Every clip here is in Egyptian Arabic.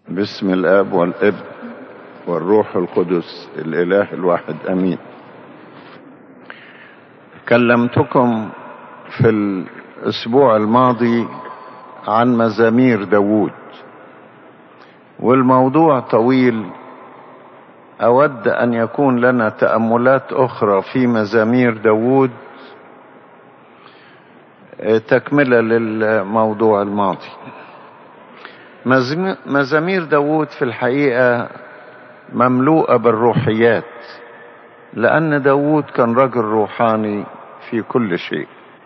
باسم الاب والابن والروح القدس الاله الواحد امين كلمتكم في الاسبوع الماضي عن مزامير داوود والموضوع طويل اود ان يكون لنا تاملات اخرى في مزامير داوود تكمله للموضوع الماضي مزامير داوود في الحقيقه مملوءه بالروحيات لان داوود كان رجل روحاني في كل شيء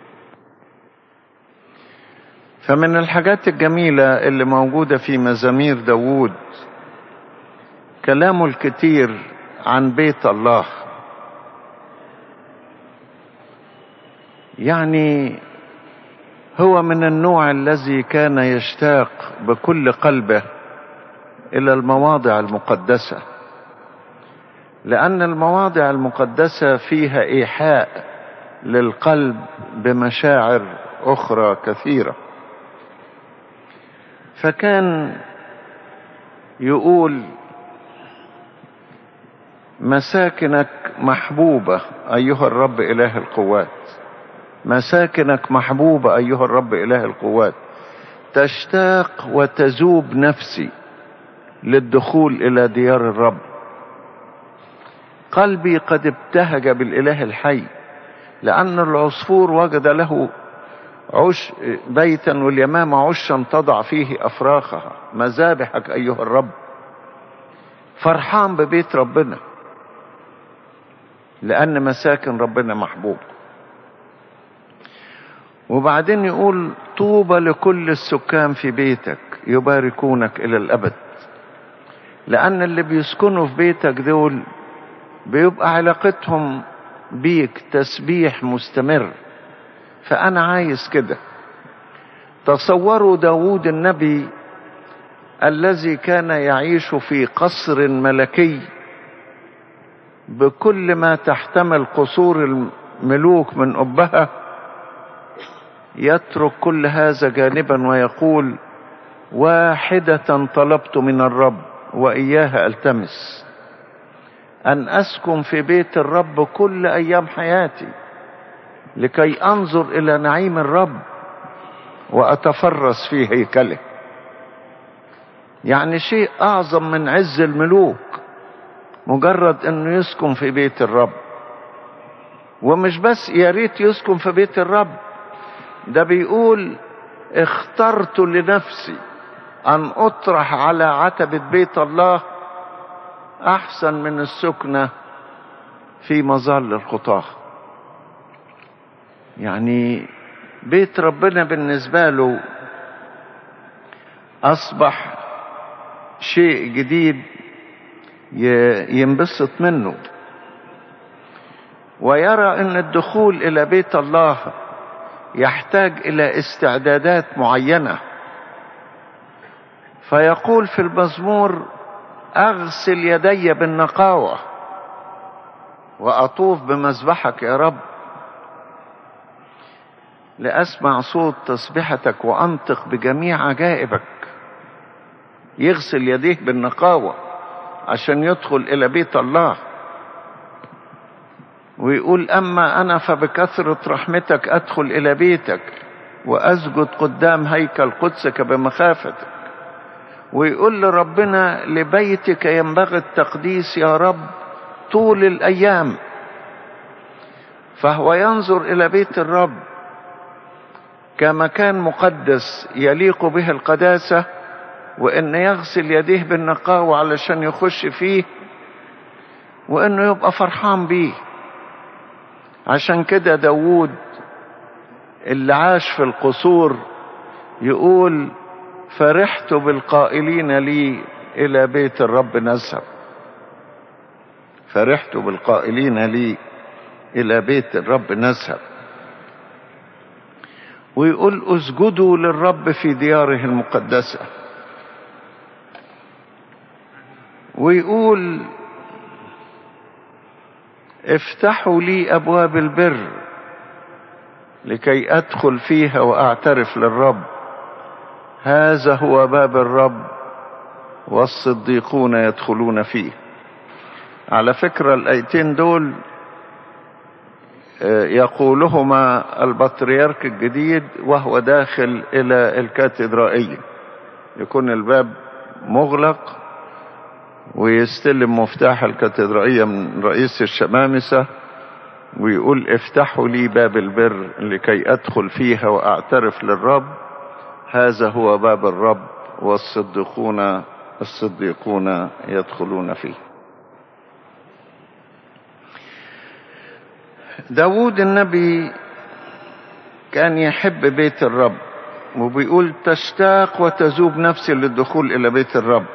فمن الحاجات الجميله اللي موجوده في مزامير داوود كلامه الكتير عن بيت الله يعني هو من النوع الذي كان يشتاق بكل قلبه الى المواضع المقدسه لان المواضع المقدسه فيها ايحاء للقلب بمشاعر اخرى كثيره فكان يقول مساكنك محبوبه ايها الرب اله القوات مساكنك محبوبه ايها الرب اله القوات تشتاق وتذوب نفسي للدخول الى ديار الرب قلبي قد ابتهج بالاله الحي لان العصفور وجد له عش بيتا واليمامة عشا تضع فيه افراخها مذابحك ايها الرب فرحان ببيت ربنا لان مساكن ربنا محبوبه وبعدين يقول طوبى لكل السكان في بيتك يباركونك الى الابد لان اللي بيسكنوا في بيتك دول بيبقى علاقتهم بيك تسبيح مستمر فانا عايز كده تصوروا داود النبي الذي كان يعيش في قصر ملكي بكل ما تحتمل قصور الملوك من أبها يترك كل هذا جانبا ويقول واحدة طلبت من الرب وإياها ألتمس أن أسكن في بيت الرب كل أيام حياتي لكي أنظر إلى نعيم الرب وأتفرس في هيكله يعني شيء أعظم من عز الملوك مجرد أنه يسكن في بيت الرب ومش بس يا ريت يسكن في بيت الرب ده بيقول اخترت لنفسي ان اطرح على عتبة بيت الله احسن من السكنة في مظل الخطاه يعني بيت ربنا بالنسبة له اصبح شيء جديد ينبسط منه ويرى ان الدخول الى بيت الله يحتاج الى استعدادات معينه فيقول في المزمور اغسل يدي بالنقاوه واطوف بمذبحك يا رب لاسمع صوت تسبحتك وانطق بجميع عجائبك يغسل يديه بالنقاوه عشان يدخل الى بيت الله ويقول اما انا فبكثره رحمتك ادخل الى بيتك واسجد قدام هيكل قدسك بمخافتك ويقول لربنا لبيتك ينبغي التقديس يا رب طول الايام فهو ينظر الى بيت الرب كمكان مقدس يليق به القداسه وان يغسل يديه بالنقاوه علشان يخش فيه وانه يبقى فرحان بيه عشان كده داوود اللي عاش في القصور يقول فرحت بالقائلين لي الى بيت الرب نذهب فرحت بالقائلين لي الى بيت الرب نذهب ويقول اسجدوا للرب في دياره المقدسه ويقول افتحوا لي ابواب البر لكي ادخل فيها واعترف للرب هذا هو باب الرب والصديقون يدخلون فيه على فكرة الآيتين دول يقولهما البطريرك الجديد وهو داخل إلى الكاتدرائية يكون الباب مغلق ويستلم مفتاح الكاتدرائية من رئيس الشمامسة ويقول افتحوا لي باب البر لكي أدخل فيها وأعترف للرب هذا هو باب الرب والصديقون الصديقون يدخلون فيه داود النبي كان يحب بيت الرب وبيقول تشتاق وتذوب نفسي للدخول إلى بيت الرب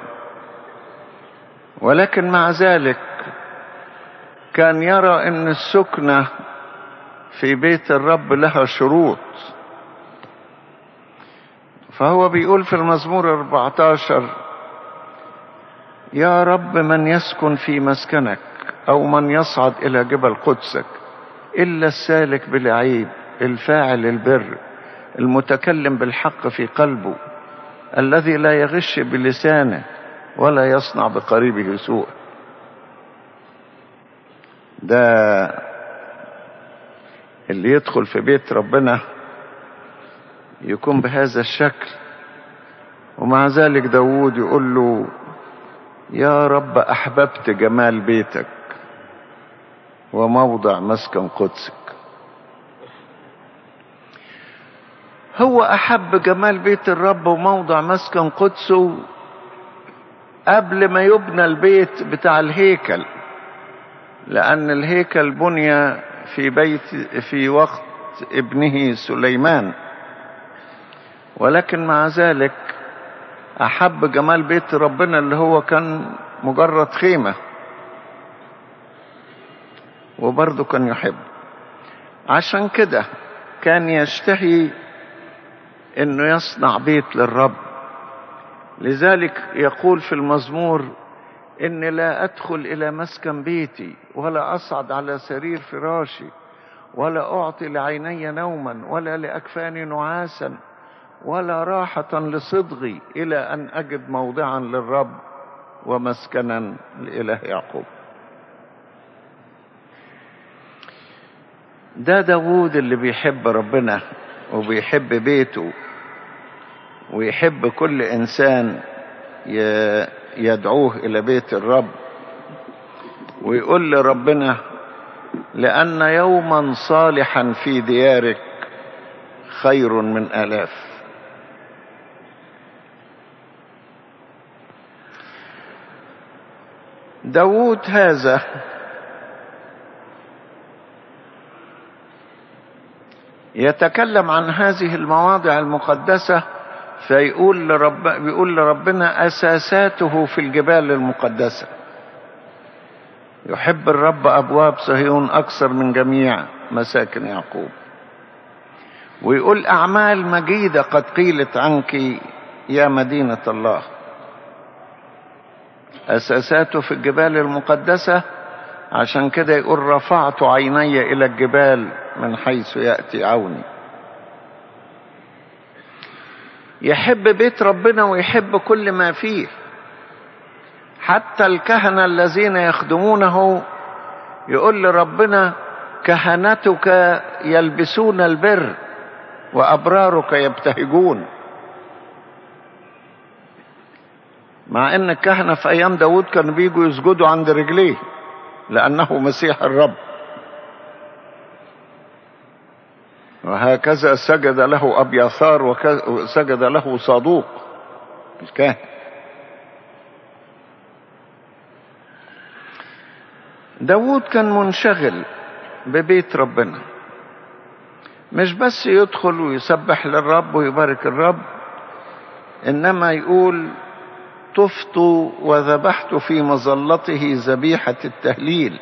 ولكن مع ذلك كان يرى ان السكنة في بيت الرب لها شروط فهو بيقول في المزمور 14 يا رب من يسكن في مسكنك او من يصعد الى جبل قدسك الا السالك بالعيب الفاعل البر المتكلم بالحق في قلبه الذي لا يغش بلسانه ولا يصنع بقريبه سوء ده اللي يدخل في بيت ربنا يكون بهذا الشكل ومع ذلك داود يقول له يا رب أحببت جمال بيتك وموضع مسكن قدسك هو أحب جمال بيت الرب وموضع مسكن قدسه قبل ما يبنى البيت بتاع الهيكل لأن الهيكل بني في بيت في وقت ابنه سليمان ولكن مع ذلك أحب جمال بيت ربنا اللي هو كان مجرد خيمة وبرضه كان يحب عشان كده كان يشتهي انه يصنع بيت للرب لذلك يقول في المزمور إني لا أدخل إلى مسكن بيتي ولا أصعد على سرير فراشي ولا أعطي لعيني نوما ولا لأكفاني نعاسا ولا راحة لصدغي إلى أن أجد موضعا للرب ومسكنا لإله يعقوب ده داوود اللي بيحب ربنا وبيحب بيته ويحب كل إنسان يدعوه إلى بيت الرب ويقول لربنا لأن يوما صالحا في ديارك خير من آلاف داود هذا يتكلم عن هذه المواضع المقدسة فيقول لرب بيقول لربنا أساساته في الجبال المقدسة يحب الرب أبواب صهيون أكثر من جميع مساكن يعقوب ويقول أعمال مجيدة قد قيلت عنك يا مدينة الله أساساته في الجبال المقدسة عشان كده يقول رفعت عيني إلى الجبال من حيث يأتي عوني يحب بيت ربنا ويحب كل ما فيه حتى الكهنة الذين يخدمونه يقول لربنا كهنتك يلبسون البر وأبرارك يبتهجون مع ان الكهنة في ايام داود كانوا بيجوا يسجدوا عند رجليه لانه مسيح الرب وهكذا سجد له ابياثار وسجد له صادوق الكاهن داود كان منشغل ببيت ربنا مش بس يدخل ويسبح للرب ويبارك الرب انما يقول طفت وذبحت في مظلته ذبيحة التهليل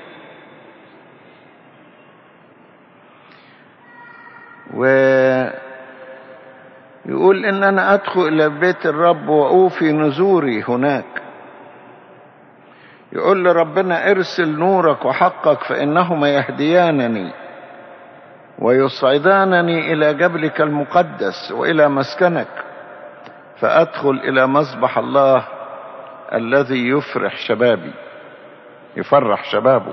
ويقول ان انا ادخل الى بيت الرب واوفي نذوري هناك يقول لربنا ارسل نورك وحقك فانهما يهديانني ويصعدانني الى جبلك المقدس والى مسكنك فادخل الى مذبح الله الذي يفرح شبابي يفرح شبابه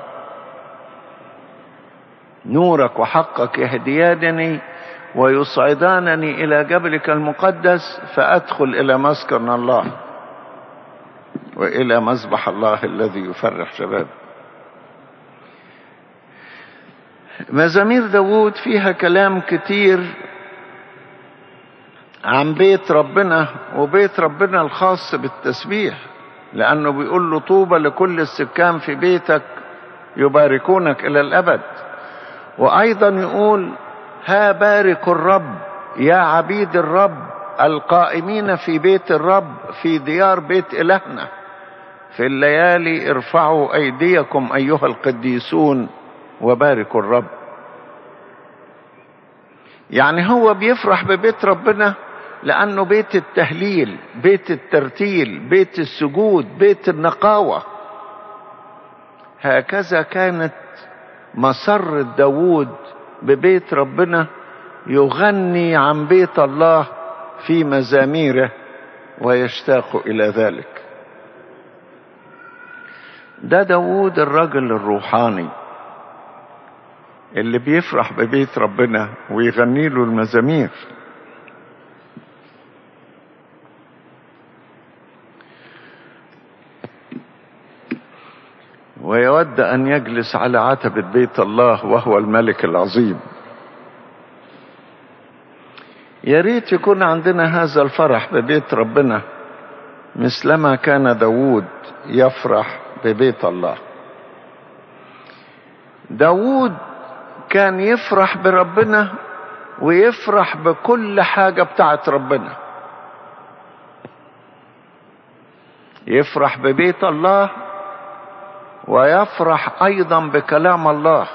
نورك وحقك يهديانني ويصعدانني إلى جبلك المقدس فأدخل إلى مسكن الله وإلى مذبح الله الذي يفرح شبابي مزامير داوود فيها كلام كتير عن بيت ربنا وبيت ربنا الخاص بالتسبيح لأنه بيقول له طوبى لكل السكان في بيتك يباركونك إلى الأبد وأيضا يقول ها بارك الرب يا عبيد الرب القائمين في بيت الرب في ديار بيت إلهنا في الليالي ارفعوا أيديكم أيها القديسون وباركوا الرب يعني هو بيفرح ببيت ربنا لأنه بيت التهليل بيت الترتيل بيت السجود بيت النقاوة هكذا كانت مسر داوود ببيت ربنا يغني عن بيت الله في مزاميره ويشتاق إلى ذلك ده داوود الرجل الروحاني اللي بيفرح ببيت ربنا ويغني له المزامير ويود ان يجلس على عتبه بيت الله وهو الملك العظيم يا ريت يكون عندنا هذا الفرح ببيت ربنا مثلما كان داوود يفرح ببيت الله داوود كان يفرح بربنا ويفرح بكل حاجة بتاعت ربنا يفرح ببيت الله ويفرح ايضا بكلام الله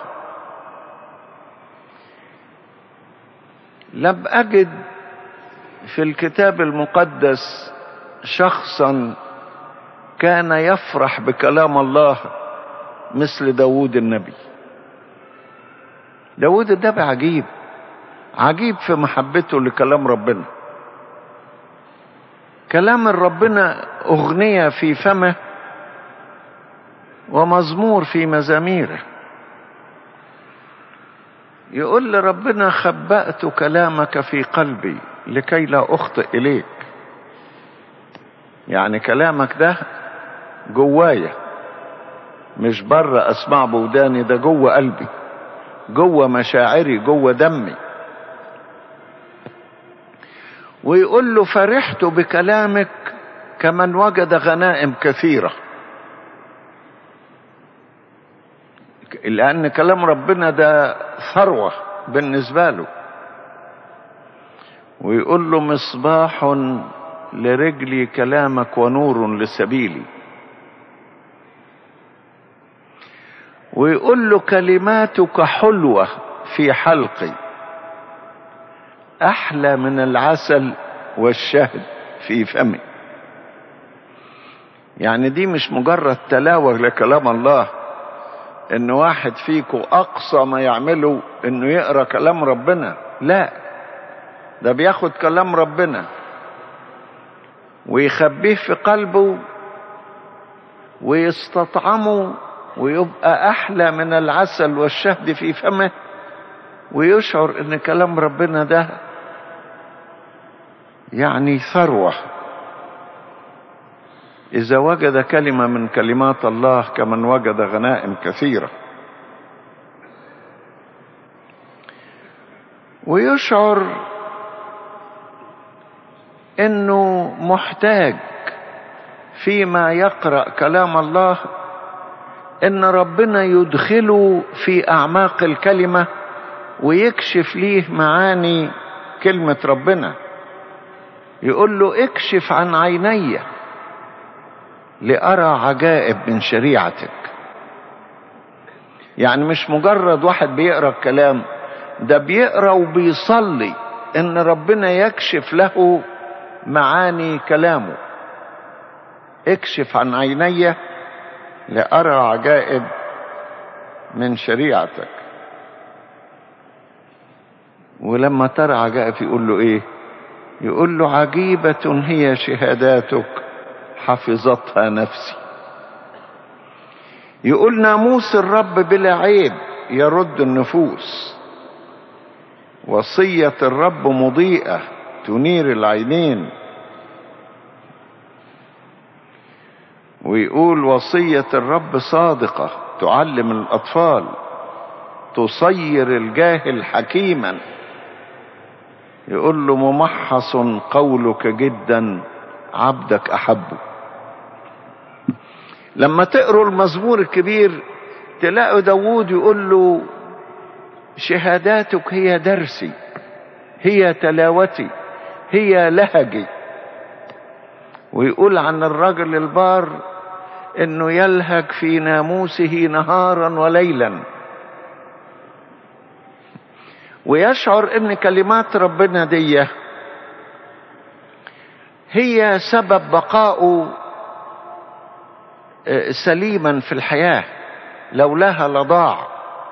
لم اجد في الكتاب المقدس شخصا كان يفرح بكلام الله مثل داود النبي داود النبي عجيب عجيب في محبته لكلام ربنا كلام ربنا أغنية في فمه ومزمور في مزاميره يقول لربنا خبأت كلامك في قلبي لكي لا أخطئ إليك يعني كلامك ده جوايا مش بره أسمع بوداني ده جوه قلبي جوه مشاعري جوه دمي ويقول له فرحت بكلامك كمن وجد غنائم كثيره لأن كلام ربنا ده ثروة بالنسبة له ويقول له مصباح لرجلي كلامك ونور لسبيلي ويقول له كلماتك حلوة في حلقي أحلى من العسل والشهد في فمي يعني دي مش مجرد تلاوة لكلام الله ان واحد فيكم اقصى ما يعمله انه يقرا كلام ربنا لا ده بياخد كلام ربنا ويخبيه في قلبه ويستطعمه ويبقى احلى من العسل والشهد في فمه ويشعر ان كلام ربنا ده يعني ثروه إذا وجد كلمة من كلمات الله كمن وجد غنائم كثيرة ويشعر انه محتاج فيما يقرا كلام الله ان ربنا يدخله في اعماق الكلمه ويكشف ليه معاني كلمه ربنا يقول له اكشف عن عيني لأرى عجائب من شريعتك يعني مش مجرد واحد بيقرا الكلام ده بيقرا وبيصلي ان ربنا يكشف له معاني كلامه اكشف عن عيني لأرى عجائب من شريعتك ولما ترى عجائب يقول له ايه يقول له عجيبة هي شهاداتك حفظتها نفسي يقول ناموس الرب بلا عيب يرد النفوس وصية الرب مضيئة تنير العينين ويقول وصية الرب صادقة تعلم الأطفال تصير الجاهل حكيما يقول له ممحص قولك جدا عبدك أحبه لما تقروا المزمور الكبير تلاقوا داوود يقول له شهاداتك هي درسي هي تلاوتي هي لهجي ويقول عن الرجل البار انه يلهج في ناموسه نهارا وليلا ويشعر ان كلمات ربنا دي هي سبب بقائه سليما في الحياه لولاها لضاع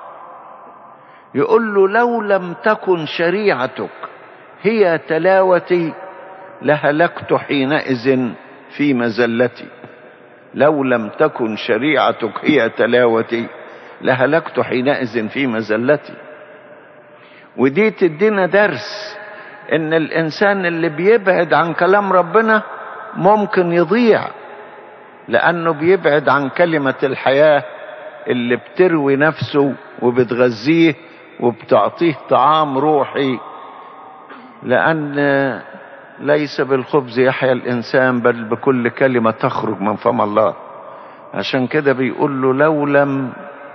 يقول له لو لم تكن شريعتك هي تلاوتي لهلكت حينئذ في مزلتي لو لم تكن شريعتك هي تلاوتي لهلكت حينئذ في مزلتي ودي تدينا درس ان الانسان اللي بيبعد عن كلام ربنا ممكن يضيع لانه بيبعد عن كلمه الحياه اللي بتروي نفسه وبتغذيه وبتعطيه طعام روحي لان ليس بالخبز يحيا الانسان بل بكل كلمه تخرج من فم الله عشان كده بيقول له لو لم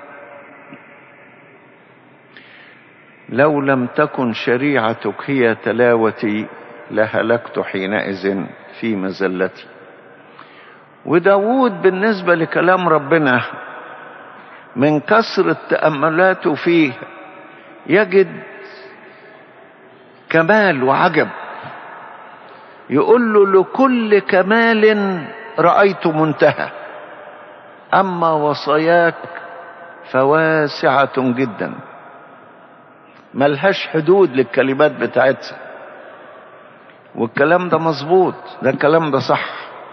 لو لم تكن شريعتك هي تلاوتي لهلكت حينئذ في مزلتي وداود بالنسبة لكلام ربنا من كثرة تأملاته فيه يجد كمال وعجب يقول له لكل كمال رأيت منتهى أما وصاياك فواسعة جدا ملهاش حدود للكلمات بتاعتها والكلام ده مظبوط ده الكلام ده صح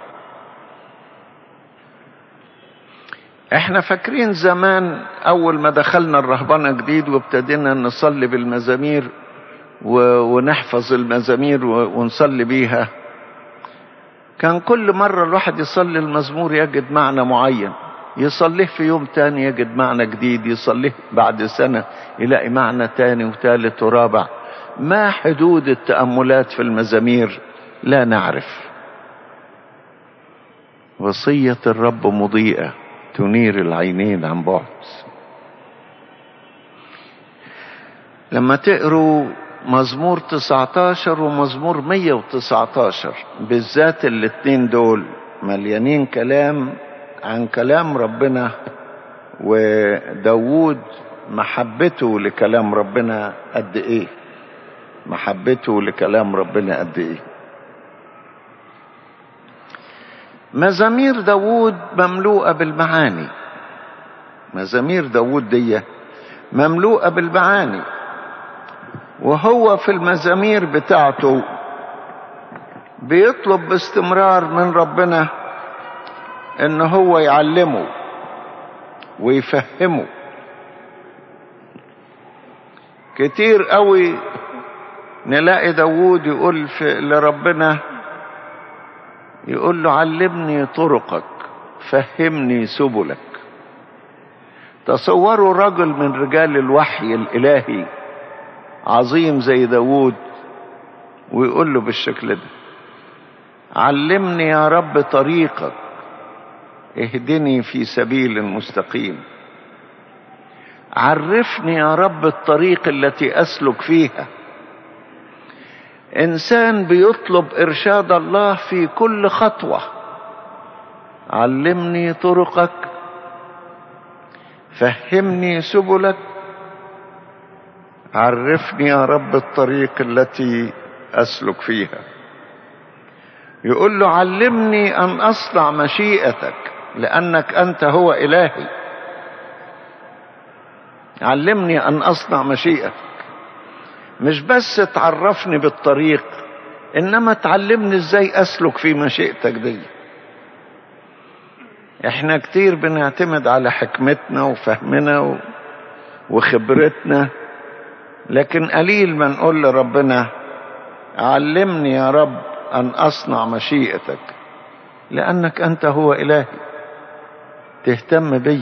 احنا فاكرين زمان اول ما دخلنا الرهبنة جديد وابتدينا نصلي بالمزامير ونحفظ المزامير ونصلي بيها كان كل مرة الواحد يصلي المزمور يجد معنى معين يصليه في يوم تاني يجد معنى جديد يصليه بعد سنة يلاقي معنى تاني وثالث ورابع ما حدود التأملات في المزامير لا نعرف وصية الرب مضيئة تنير العينين عن بعد لما تقروا مزمور 19 ومزمور 119 بالذات الاتنين دول مليانين كلام عن كلام ربنا وداود محبته لكلام ربنا قد ايه محبته لكلام ربنا قد ايه مزامير داود مملوءة بالمعاني مزامير داود دي مملوءة بالمعاني وهو في المزامير بتاعته بيطلب باستمرار من ربنا ان هو يعلمه ويفهمه كتير قوي نلاقي داوود يقول في لربنا يقول له علمني طرقك فهمني سبلك تصوروا رجل من رجال الوحي الالهي عظيم زي داوود ويقول له بالشكل ده علمني يا رب طريقك اهدني في سبيل مستقيم عرفني يا رب الطريق التي اسلك فيها انسان بيطلب ارشاد الله في كل خطوه علمني طرقك فهمني سبلك عرفني يا رب الطريق التي اسلك فيها يقول له علمني ان اصنع مشيئتك لانك انت هو الهي علمني ان اصنع مشيئتك مش بس تعرفني بالطريق انما تعلمني ازاي اسلك في مشيئتك دي احنا كتير بنعتمد على حكمتنا وفهمنا وخبرتنا لكن قليل ما نقول لربنا علمني يا رب ان اصنع مشيئتك لانك انت هو الهي تهتم بي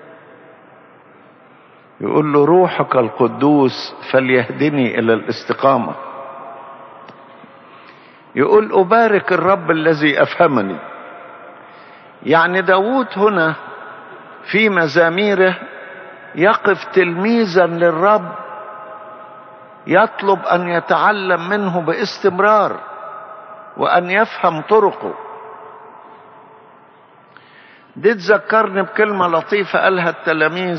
يقول له روحك القدوس فليهدني الى الاستقامه يقول أبارك الرب الذي أفهمني يعني داود هنا في مزاميره يقف تلميذا للرب يطلب أن يتعلم منه باستمرار وأن يفهم طرقه دي تذكرني بكلمة لطيفة قالها التلاميذ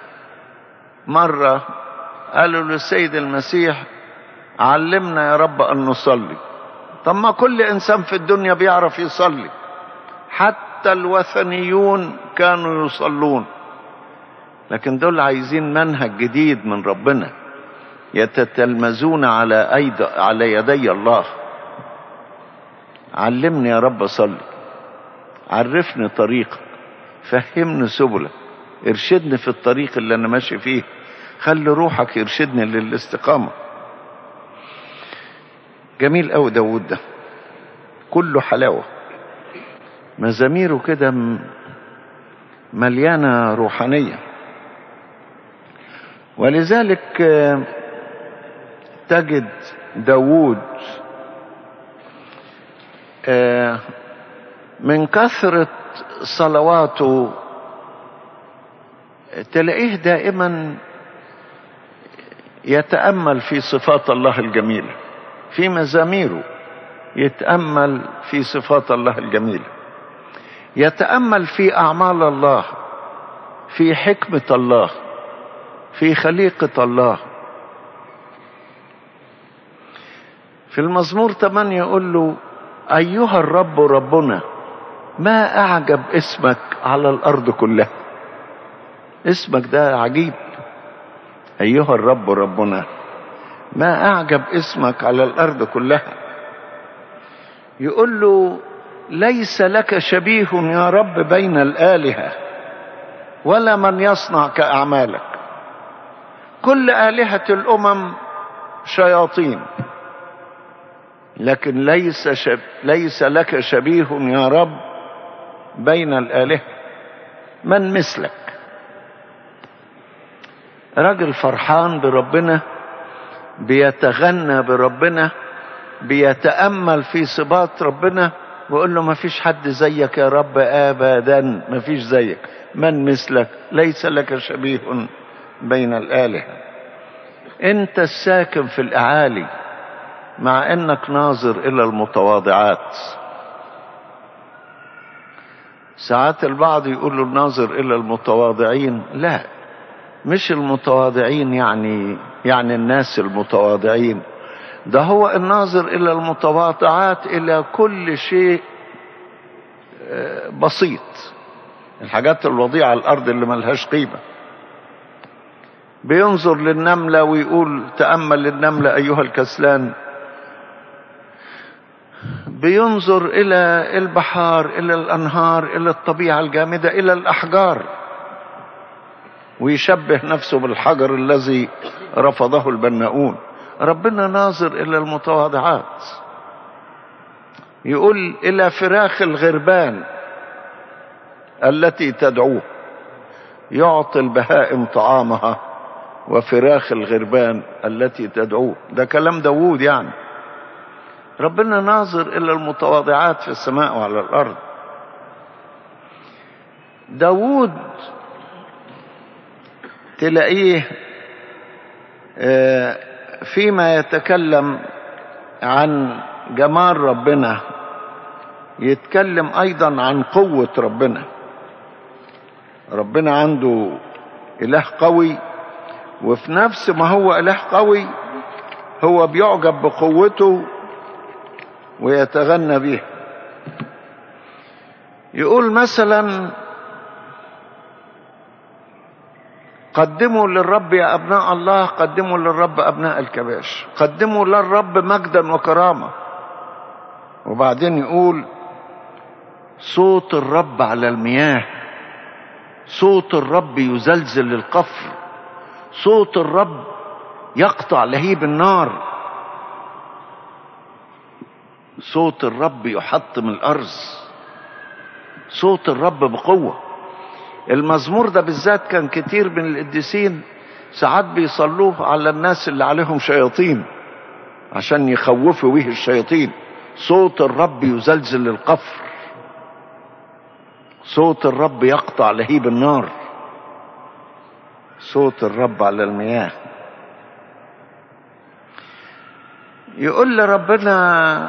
مرة قالوا للسيد المسيح علمنا يا رب أن نصلي طب ما كل انسان في الدنيا بيعرف يصلي حتى الوثنيون كانوا يصلون لكن دول عايزين منهج جديد من ربنا يتتلمذون على أيد على يدي الله علمني يا رب اصلي عرفني طريقك فهمني سبلك ارشدني في الطريق اللي انا ماشي فيه خلي روحك يرشدني للاستقامه جميل قوي داود ده كله حلاوة مزاميره كده مليانة روحانية ولذلك تجد داود من كثرة صلواته تلاقيه دائما يتأمل في صفات الله الجميله في مزاميره يتامل في صفات الله الجميله يتامل في اعمال الله في حكمه الله في خليقه الله في المزمور 8 يقول له ايها الرب ربنا ما اعجب اسمك على الارض كلها اسمك ده عجيب ايها الرب ربنا ما أعجب اسمك على الأرض كلها يقول له ليس لك شبيه يا رب بين الآلهة ولا من يصنع كأعمالك كل آلهة الأمم شياطين لكن ليس شب ليس لك شبيه يا رب بين الآلهة من مثلك راجل فرحان بربنا بيتغنى بربنا بيتأمل في صفات ربنا ويقول له ما فيش حد زيك يا رب أبدا ما فيش زيك من مثلك ليس لك شبيه بين الآلهة أنت الساكن في الأعالي مع أنك ناظر إلى المتواضعات ساعات البعض يقول له ناظر إلى المتواضعين لا مش المتواضعين يعني يعني الناس المتواضعين ده هو الناظر الى المتواضعات الى كل شيء بسيط الحاجات الوضيعة على الارض اللي ملهاش قيمة بينظر للنملة ويقول تأمل للنملة ايها الكسلان بينظر الى البحار الى الانهار الى الطبيعة الجامدة الى الاحجار ويشبه نفسه بالحجر الذي رفضه البناؤون ربنا ناظر الى المتواضعات يقول الى فراخ الغربان التي تدعوه يعطي البهائم طعامها وفراخ الغربان التي تدعوه ده كلام داوود يعني ربنا ناظر الى المتواضعات في السماء وعلى الارض داوود تلاقيه فيما يتكلم عن جمال ربنا يتكلم ايضا عن قوة ربنا ربنا عنده اله قوي وفي نفس ما هو اله قوي هو بيعجب بقوته ويتغنى بيها يقول مثلا قدموا للرب يا ابناء الله قدموا للرب ابناء الكباش قدموا للرب مجدا وكرامه وبعدين يقول صوت الرب على المياه صوت الرب يزلزل القفر صوت الرب يقطع لهيب النار صوت الرب يحطم الارز صوت الرب بقوه المزمور ده بالذات كان كتير من القديسين ساعات بيصلوه على الناس اللي عليهم شياطين عشان يخوفوا به الشياطين صوت الرب يزلزل القفر صوت الرب يقطع لهيب النار صوت الرب على المياه يقول لربنا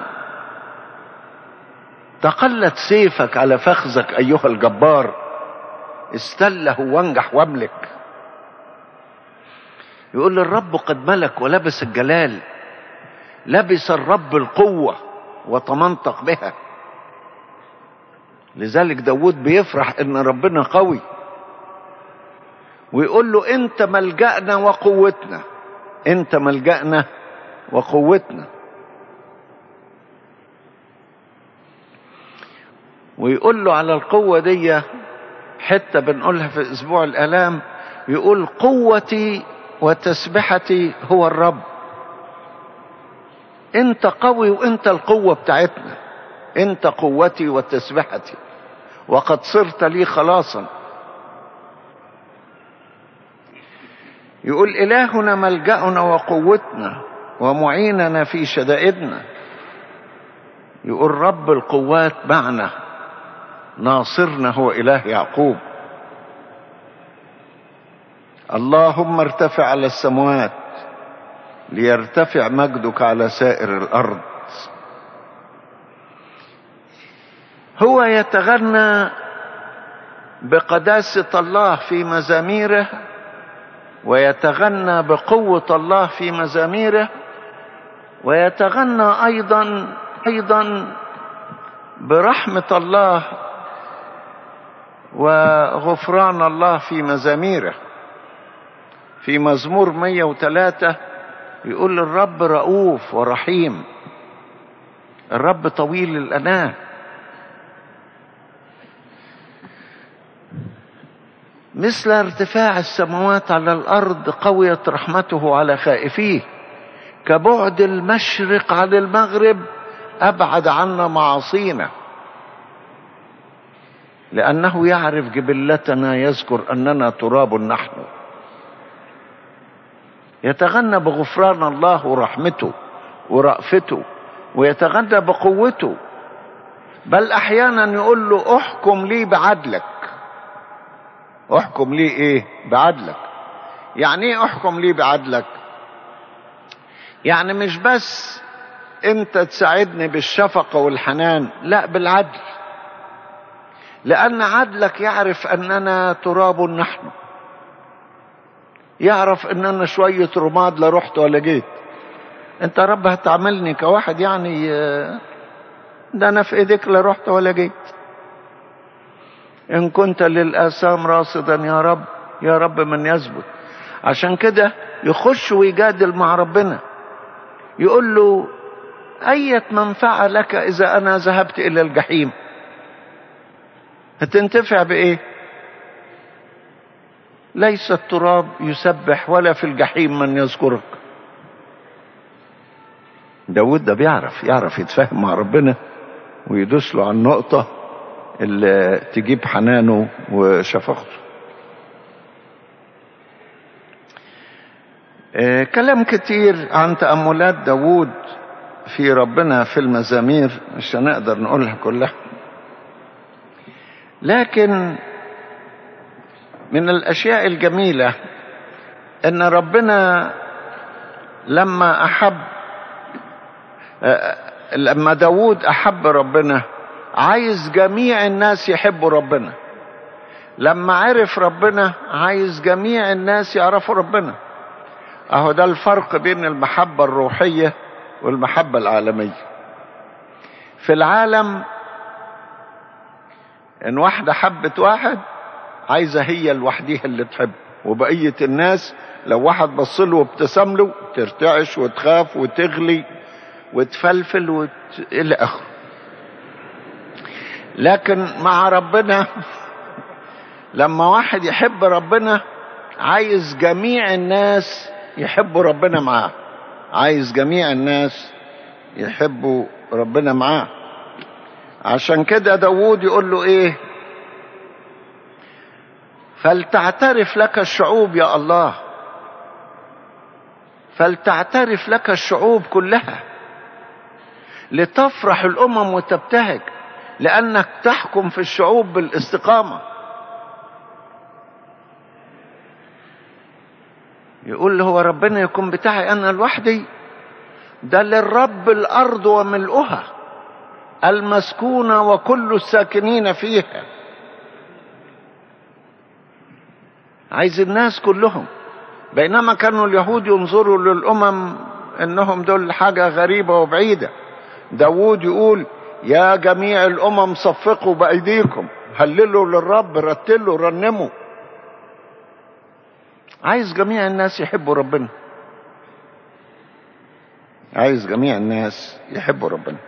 تقلت سيفك على فخذك ايها الجبار استله وانجح واملك يقول الرب قد ملك ولبس الجلال لبس الرب القوة وتمنطق بها لذلك داود بيفرح ان ربنا قوي ويقول له انت ملجأنا وقوتنا انت ملجأنا وقوتنا ويقول له على القوة دي حتة بنقولها في اسبوع الالام يقول قوتي وتسبحتي هو الرب انت قوي وانت القوة بتاعتنا انت قوتي وتسبحتي وقد صرت لي خلاصا يقول إلهنا ملجأنا وقوتنا ومعيننا في شدائدنا يقول رب القوات معنا ناصرنا هو إله يعقوب اللهم ارتفع على السماوات ليرتفع مجدك على سائر الأرض هو يتغنى بقداسة الله في مزاميره ويتغنى بقوة الله في مزاميره ويتغنى أيضا أيضا برحمة الله وغفران الله في مزاميره في مزمور 103 يقول الرب رؤوف ورحيم الرب طويل الأناه مثل ارتفاع السماوات على الارض قويت رحمته على خائفيه كبعد المشرق عن المغرب ابعد عنا معاصينا لانه يعرف جبلتنا يذكر اننا تراب نحن يتغنى بغفران الله ورحمته ورأفته ويتغنى بقوته بل احيانا يقول له احكم لي بعدلك احكم لي ايه بعدلك يعني ايه احكم لي بعدلك يعني مش بس انت تساعدني بالشفقة والحنان لا بالعدل لان عدلك يعرف اننا تراب نحن يعرف اننا شوية رماد لا رحت ولا جيت انت يا رب هتعملني كواحد يعني ده انا في ايديك لا رحت ولا جيت إن كنت للآثام راصدا يا رب يا رب من يثبت عشان كده يخش ويجادل مع ربنا يقول له أية منفعة لك إذا أنا ذهبت إلى الجحيم هتنتفع بإيه ليس التراب يسبح ولا في الجحيم من يذكرك داود ده بيعرف يعرف يتفاهم مع ربنا ويدوس له على النقطه اللي تجيب حنانه وشفقته آه كلام كتير عن تأملات داوود في ربنا في المزامير مش هنقدر نقولها كلها لكن من الأشياء الجميلة أن ربنا لما أحب آه لما داوود أحب ربنا عايز جميع الناس يحبوا ربنا لما عرف ربنا عايز جميع الناس يعرفوا ربنا اهو ده الفرق بين المحبة الروحية والمحبة العالمية في العالم ان واحدة حبت واحد عايزة هي لوحديها اللي تحب وبقية الناس لو واحد بص له وابتسم له ترتعش وتخاف وتغلي وتفلفل وت... الى اخره لكن مع ربنا لما واحد يحب ربنا عايز جميع الناس يحبوا ربنا معاه عايز جميع الناس يحبوا ربنا معاه عشان كده داوود يقول له ايه فلتعترف لك الشعوب يا الله فلتعترف لك الشعوب كلها لتفرح الامم وتبتهج لانك تحكم في الشعوب بالاستقامه يقول هو ربنا يكون بتاعي انا لوحدي ده للرب الارض وملؤها المسكونه وكل الساكنين فيها عايز الناس كلهم بينما كانوا اليهود ينظروا للامم انهم دول حاجه غريبه وبعيده داوود يقول يا جميع الامم صفقوا بايديكم هللوا للرب رتلوا رنموا عايز جميع الناس يحبوا ربنا عايز جميع الناس يحبوا ربنا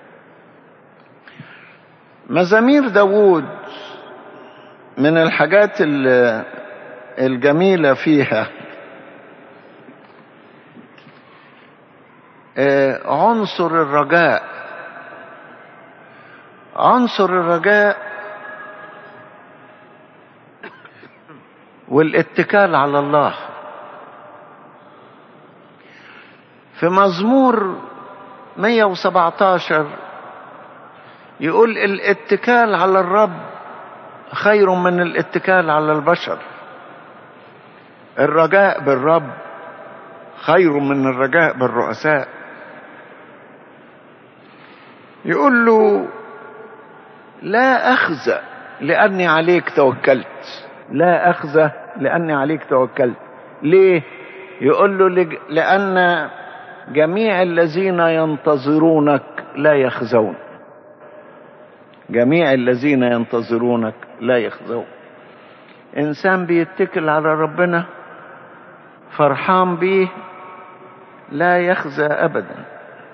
مزامير داوود من الحاجات الجميلة فيها عنصر الرجاء عنصر الرجاء والاتكال على الله في مزمور 117 يقول الاتكال على الرب خير من الاتكال على البشر الرجاء بالرب خير من الرجاء بالرؤساء يقول له لا أخزى لأني عليك توكلت لا أخزى لأني عليك توكلت ليه يقول له لأن جميع الذين ينتظرونك لا يخزون جميع الذين ينتظرونك لا يخزون إنسان بيتكل على ربنا فرحان بيه لا يخزى أبدا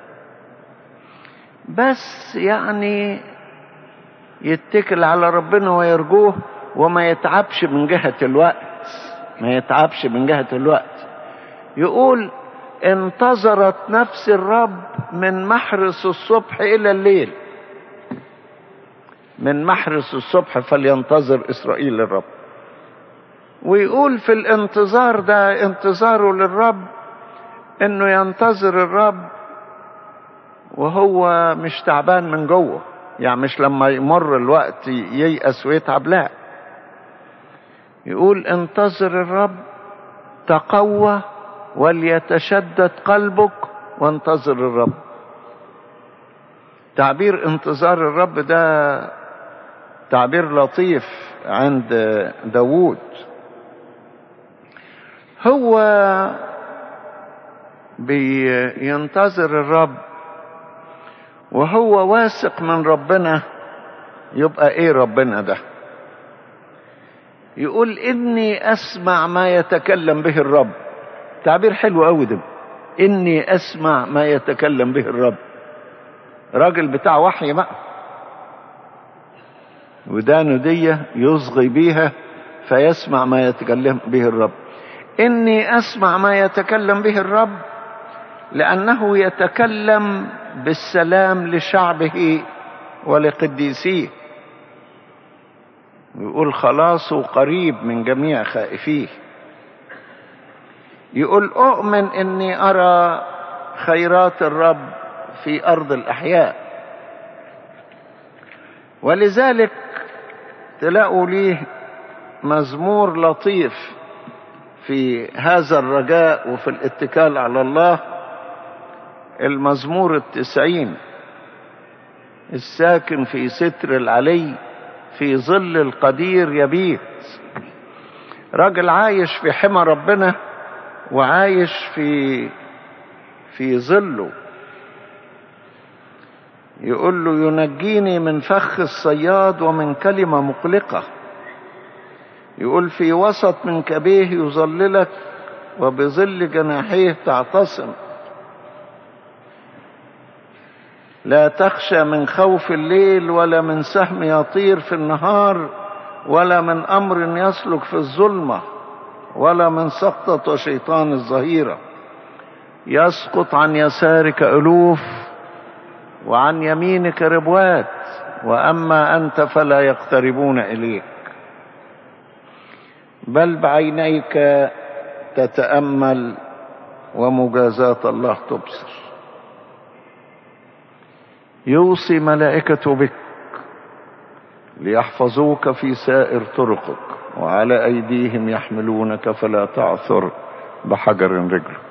بس يعني يتكل على ربنا ويرجوه وما يتعبش من جهة الوقت ما يتعبش من جهة الوقت يقول انتظرت نفس الرب من محرس الصبح إلى الليل من محرس الصبح فلينتظر إسرائيل الرب ويقول في الانتظار ده انتظاره للرب انه ينتظر الرب وهو مش تعبان من جوه يعني مش لما يمر الوقت ييأس ويتعب لا يقول انتظر الرب تقوى وليتشدد قلبك وانتظر الرب تعبير انتظار الرب ده تعبير لطيف عند داوود هو بينتظر الرب وهو واثق من ربنا يبقى ايه ربنا ده يقول اني اسمع ما يتكلم به الرب تعبير حلو قوي ده اني اسمع ما يتكلم به الرب راجل بتاع وحي بقى ودانه دي يصغي بيها فيسمع ما يتكلم به الرب اني اسمع ما يتكلم به الرب لانه يتكلم بالسلام لشعبه ولقديسيه يقول خلاصه قريب من جميع خائفيه يقول اؤمن اني ارى خيرات الرب في ارض الاحياء ولذلك تلاقوا ليه مزمور لطيف في هذا الرجاء وفي الاتكال على الله المزمور التسعين الساكن في ستر العلي في ظل القدير يبيت راجل عايش في حمى ربنا وعايش في في ظله يقول له ينجيني من فخ الصياد ومن كلمة مقلقة يقول في وسط من كبيه يظللك وبظل جناحيه تعتصم لا تخشى من خوف الليل ولا من سهم يطير في النهار ولا من امر يسلك في الظلمه ولا من سقطه شيطان الظهيره يسقط عن يسارك الوف وعن يمينك ربوات واما انت فلا يقتربون اليك بل بعينيك تتامل ومجازاه الله تبصر يوصي ملائكته بك ليحفظوك في سائر طرقك وعلى ايديهم يحملونك فلا تعثر بحجر رجلك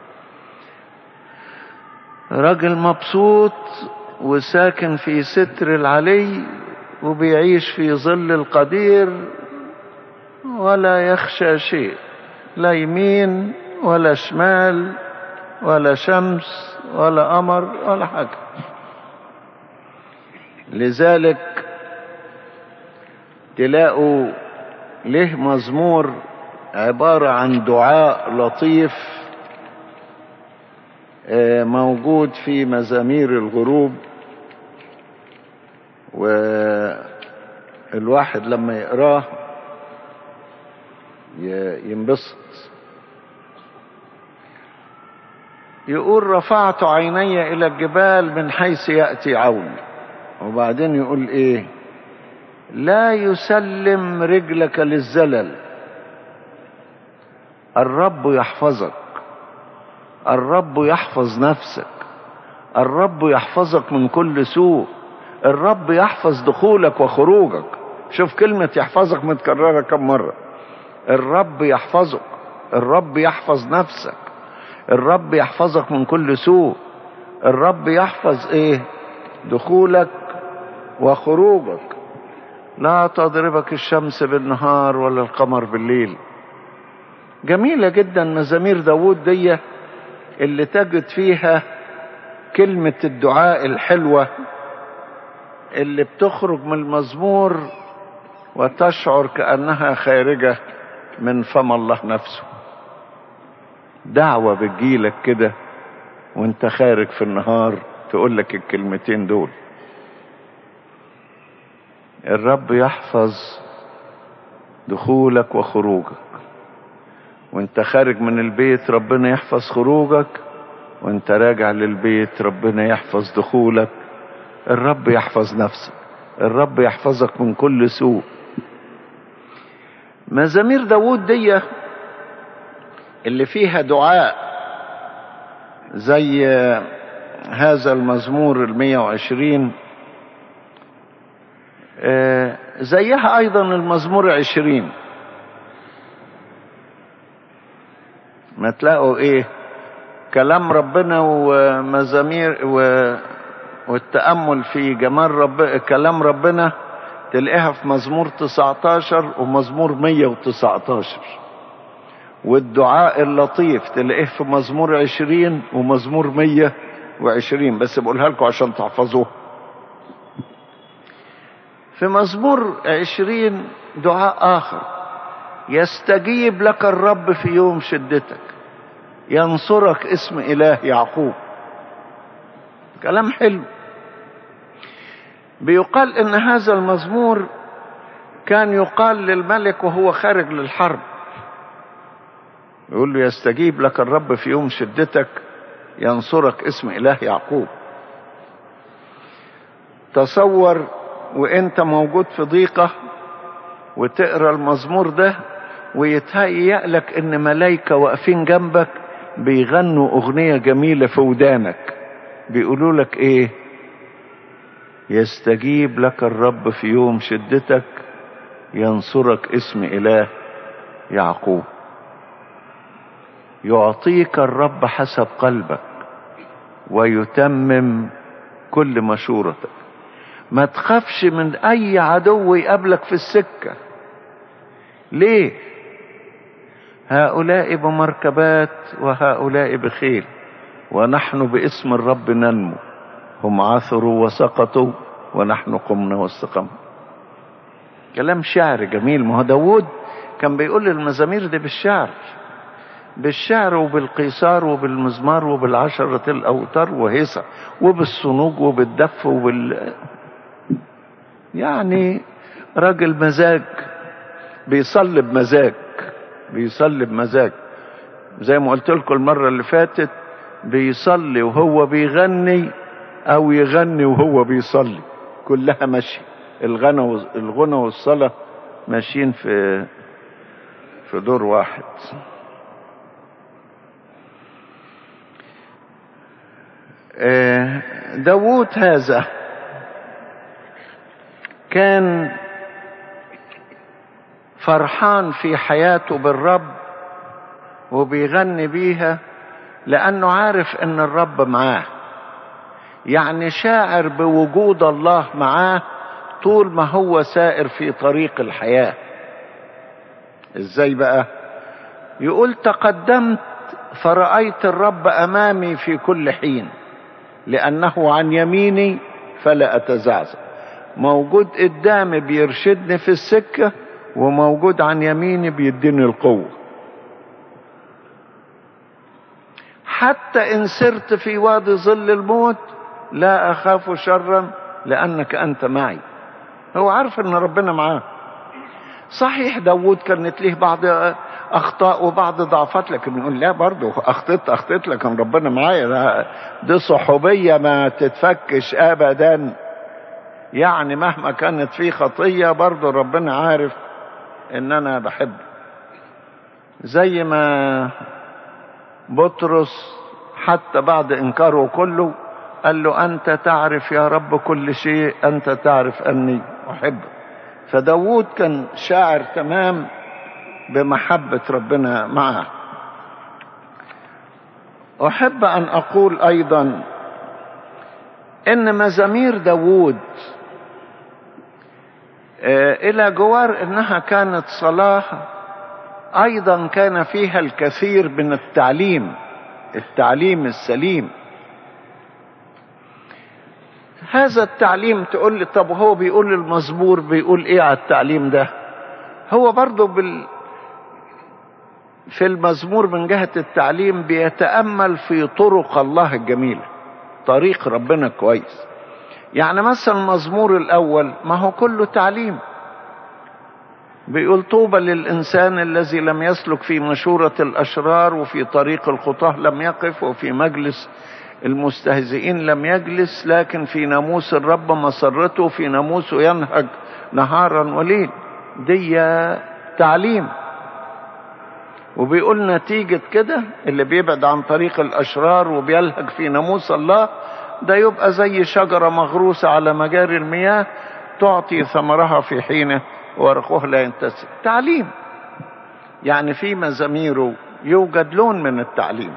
راجل مبسوط وساكن في ستر العلي وبيعيش في ظل القدير ولا يخشى شيء لا يمين ولا شمال ولا شمس ولا قمر ولا حاجة لذلك تلاقوا له مزمور عبارة عن دعاء لطيف موجود في مزامير الغروب والواحد لما يقراه ينبسط يقول رفعت عيني الى الجبال من حيث ياتي عوني وبعدين يقول ايه لا يسلم رجلك للزلل الرب يحفظك الرب يحفظ نفسك الرب يحفظك من كل سوء الرب يحفظ دخولك وخروجك شوف كلمة يحفظك متكررة كم مرة الرب يحفظك الرب يحفظ نفسك الرب يحفظك من كل سوء الرب يحفظ ايه دخولك وخروجك لا تضربك الشمس بالنهار ولا القمر بالليل جميلة جدا مزامير داود دي اللي تجد فيها كلمة الدعاء الحلوة اللي بتخرج من المزمور وتشعر كأنها خارجة من فم الله نفسه دعوة بتجيلك كده وانت خارج في النهار تقول لك الكلمتين دول الرب يحفظ دخولك وخروجك وانت خارج من البيت ربنا يحفظ خروجك وانت راجع للبيت ربنا يحفظ دخولك الرب يحفظ نفسك الرب يحفظك من كل سوء مزامير داود دي اللي فيها دعاء زي هذا المزمور المية وعشرين زيها ايضا المزمور عشرين ما تلاقوا ايه كلام ربنا ومزامير و... والتأمل في جمال رب... كلام ربنا تلاقيها في مزمور 19 ومزمور 119 والدعاء اللطيف تلاقيه في مزمور 20 ومزمور 120 بس بقولها لكم عشان تحفظوه في مزمور 20 دعاء آخر يستجيب لك الرب في يوم شدتك ينصرك اسم إله يعقوب كلام حلو بيقال ان هذا المزمور كان يقال للملك وهو خارج للحرب يقول له يستجيب لك الرب في يوم شدتك ينصرك اسم اله يعقوب تصور وانت موجود في ضيقة وتقرا المزمور ده ويتهيأ لك ان ملايكة واقفين جنبك بيغنوا اغنية جميلة في ودانك بيقولوا لك ايه يستجيب لك الرب في يوم شدتك ينصرك اسم اله يعقوب يعطيك الرب حسب قلبك ويتمم كل مشورتك ما تخافش من اي عدو يقابلك في السكه ليه هؤلاء بمركبات وهؤلاء بخيل ونحن باسم الرب ننمو هم عثروا وسقطوا ونحن قمنا واستقمنا كلام شعر جميل ما هو داود كان بيقول المزامير دي بالشعر بالشعر وبالقيثار وبالمزمار وبالعشرة الأوتار وهيصة وبالصنوج وبالدف وبال يعني راجل مزاج بيصلي بمزاج بيصلي بمزاج زي ما قلت لكم المرة اللي فاتت بيصلي وهو بيغني أو يغني وهو بيصلي كلها ماشية الغنى الغنى والصلاة ماشيين في في دور واحد داوود هذا كان فرحان في حياته بالرب وبيغني بيها لانه عارف ان الرب معاه يعني شاعر بوجود الله معاه طول ما هو سائر في طريق الحياه ازاي بقى يقول تقدمت فرايت الرب امامي في كل حين لانه عن يميني فلا اتزعزع موجود قدامي بيرشدني في السكه وموجود عن يميني بيديني القوه حتى ان سرت في وادي ظل الموت لا اخاف شرا لانك انت معي هو عارف ان ربنا معاه صحيح داود كانت له بعض اخطاء وبعض ضعفات لكن يقول لا برضه اخطيت اخطيت لكن ربنا معايا دي صحوبيه ما تتفكش ابدا يعني مهما كانت في خطيه برضه ربنا عارف ان انا بحبه زي ما بطرس حتى بعد انكاره كله قال له انت تعرف يا رب كل شيء انت تعرف اني احبك فداود كان شاعر تمام بمحبة ربنا معه أحب أن أقول أيضا إن مزامير داود إلى جوار إنها كانت صلاة أيضا كان فيها الكثير من التعليم التعليم السليم هذا التعليم تقول لي طب هو بيقول المزمور بيقول ايه على التعليم ده هو برضه بال في المزمور من جهة التعليم بيتأمل في طرق الله الجميلة طريق ربنا كويس يعني مثلا المزمور الأول ما هو كله تعليم بيقول طوبى للإنسان الذي لم يسلك في مشورة الأشرار وفي طريق الخطاه لم يقف وفي مجلس المستهزئين لم يجلس لكن في ناموس الرب مسرته في ناموسه ينهج نهارا وليل دي تعليم وبيقول نتيجة كده اللي بيبعد عن طريق الأشرار وبيلهج في ناموس الله ده يبقى زي شجرة مغروسة على مجاري المياه تعطي ثمرها في حينه ورقه لا ينتسي تعليم يعني في مزاميره يوجد لون من التعليم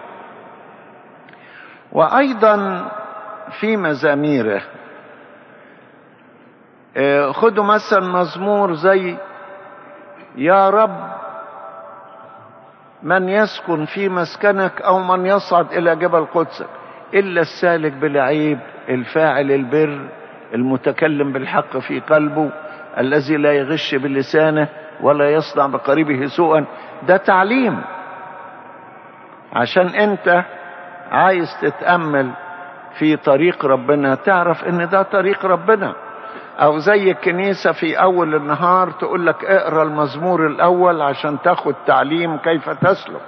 وايضا في مزاميره خدوا مثلا مزمور زي يا رب من يسكن في مسكنك او من يصعد الى جبل قدسك الا السالك بالعيب الفاعل البر المتكلم بالحق في قلبه الذي لا يغش بلسانه ولا يصنع بقريبه سوءا ده تعليم عشان انت عايز تتأمل في طريق ربنا تعرف ان ده طريق ربنا او زي الكنيسة في اول النهار تقول لك اقرا المزمور الاول عشان تاخد تعليم كيف تسلك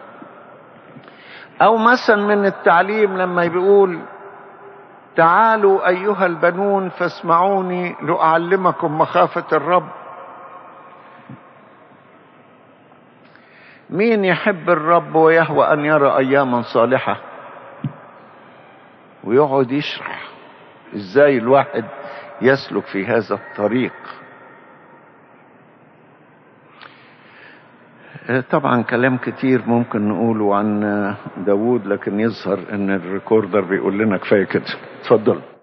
او مثلا من التعليم لما بيقول تعالوا ايها البنون فاسمعوني لاعلمكم مخافة الرب مين يحب الرب ويهوى ان يرى اياما صالحه ويقعد يشرح ازاي الواحد يسلك في هذا الطريق طبعا كلام كتير ممكن نقوله عن داود لكن يظهر ان الريكوردر بيقول لنا كفايه كده اتفضل